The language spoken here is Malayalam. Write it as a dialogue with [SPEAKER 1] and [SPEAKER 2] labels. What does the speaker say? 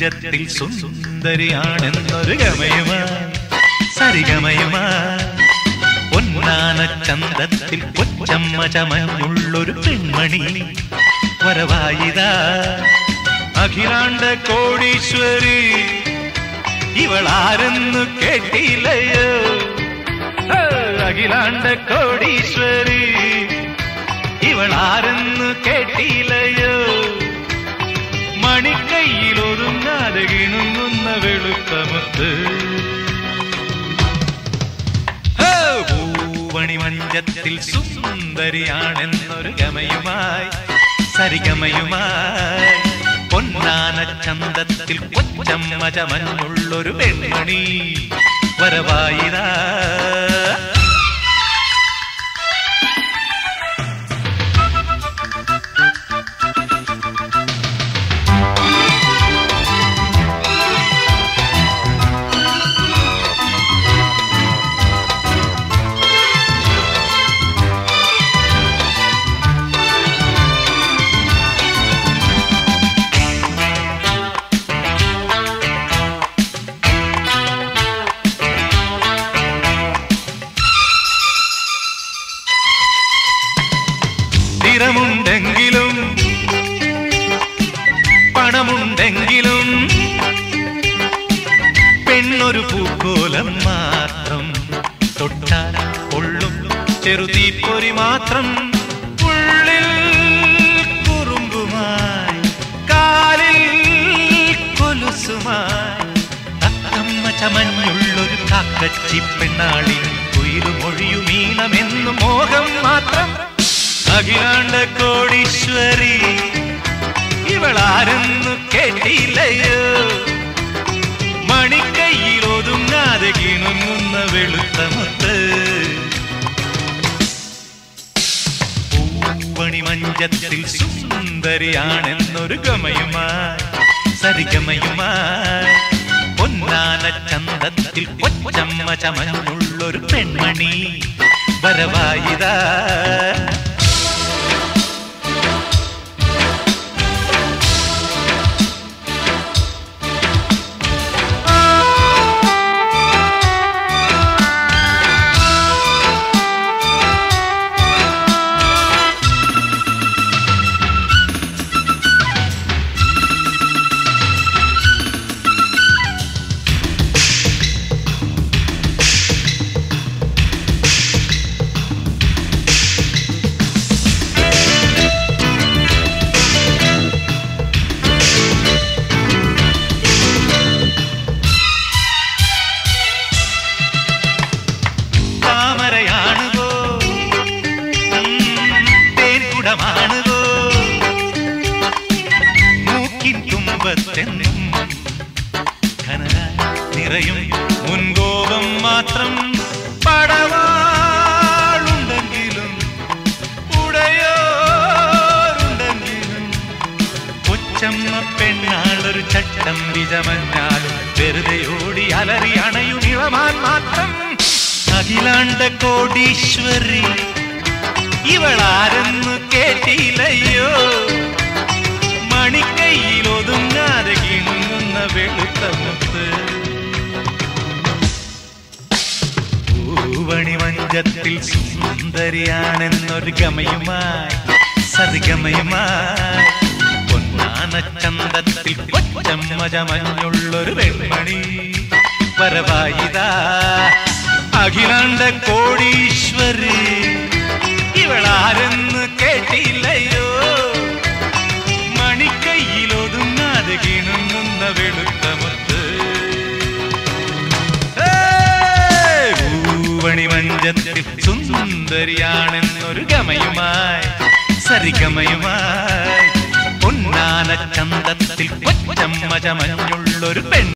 [SPEAKER 1] മഞ്ചത്തിൽ സുന്ദരിയാണെന്നൊരു ഗമയുമായി സരിഗമയുമായി പൊന്നാന ചന്തത്തിൽ കൊച്ചമ്മ ചമഞ്ഞുള്ളൊരു പെൺമണി വരവായിതാ അഖിലാണ്ട കോടീശ്വരി ഇവളാരെന്നു കേട്ടില്ലയോ ഹേ, അഖിലാണ്ട കോടീശ്വരി ഇവളാരെന്നു കേട്ടില്ലയോ മണിക്കൈയിൽ ഒതുങ്ങാതെ കിണുങ്ങുന്ന വെളുത്തമുത്ത് ഹേ, പൂവണി മഞ്ചത്തിൽ സുന്ദരിയാണെന്നൊരു ഗമയുമായി സരിഗമയുമായി പൊന്നാന ചന്തത്തിൽ കൊച്ചമ്മ ചമഞ്ഞുള്ളൊരു പെൺമണി വരവായിതാ സ്ഥിരമുണ്ടെങ്കിലും പണമുണ്ടെങ്കിലും പെണ്ണൊരു പൂക്കോലം മാത്രം തൊട്ടാൽ കൊള്ളും ചെറുതീപ്പൊരി മാത്രം ഉള്ളിൽ കുറുമ്പുമായി കാലിൽ കൊലുസുമായി തത്തമ്മ ചമഞ്ഞുള്ളൊരു കാക്കച്ചി പെണ്ണാളി കുയിലുമൊഴിയുമീണമെന്നു മോഹം മാത്രം അഖിലാണ്ട കോടീശ്വരി ഇവളാരെന്നു കേട്ടില്ലയോ മണിക്കൈയിൽ ഒതുങ്ങാതെ കിണുങ്ങുന്ന വെളുത്ത മുത്ത് പൂവണി മഞ്ചത്തിൽ സുന്ദരിയാണെന്നൊരു ഗമയുമായി സരിഗമയുമായി പൊന്നാന ചന്തത്തിൽ കൊച്ചമ്മ ചമഞ്ഞുള്ളൊരു പെൺമണി വരവായിതാ താമരയാണുകോ തേൻകുടമാണുകോ മൂക്കിൻ തുമ്പത്തെന്നും ഘനരായി നിറയും മുൻകോപം മാത്രം പടവാളുണ്ടെങ്കിലും ഉടയോരുണ്ടെങ്കിലും കൊച്ചമ്മ പെണ്ണാളൊരു ചട്ടം വിജമഞ്ഞാലും വെറുതെ ഓടി അലറി അണയും ഇളമാൻ മാത്രം അഖിലാണ്ട കോടീശ്വരി ഇവളാരെന്നു കേട്ടില്ലയോ മണിക്കൈയിൽ ഒതുങ്ങാതെ കിണുങ്ങുന്ന വെളുത്ത മുത്ത് പൂവണി മഞ്ചത്തിൽ സുന്ദരിയാണെന്നൊരു ഗമയുമായി സതിഗമയുമായി പൊന്നാന ചന്തത്തിൽ കൊച്ചമ്മ ചമഞ്ഞുള്ളൊരു വെൺമണി വരവായിതാ അഖിലാണ്ട കോടീശ്വരി ഇവളാരെന്ന് കേട്ടില്ലയോ മണിക്കൈയിൽ ഒതുങ്ങാതെ കിണുങ്ങുന്ന വെളുത്ത മുത്ത് പൂവണി മഞ്ചത്തിൽ സുന്ദരിയാണെന്നൊരു ഗമയുമായി സരിഗമയുമായി പൊന്നാന ചന്തത്തിൽ കൊച്ചമ്മ ചമഞ്ഞുള്ളൊരു പെൺ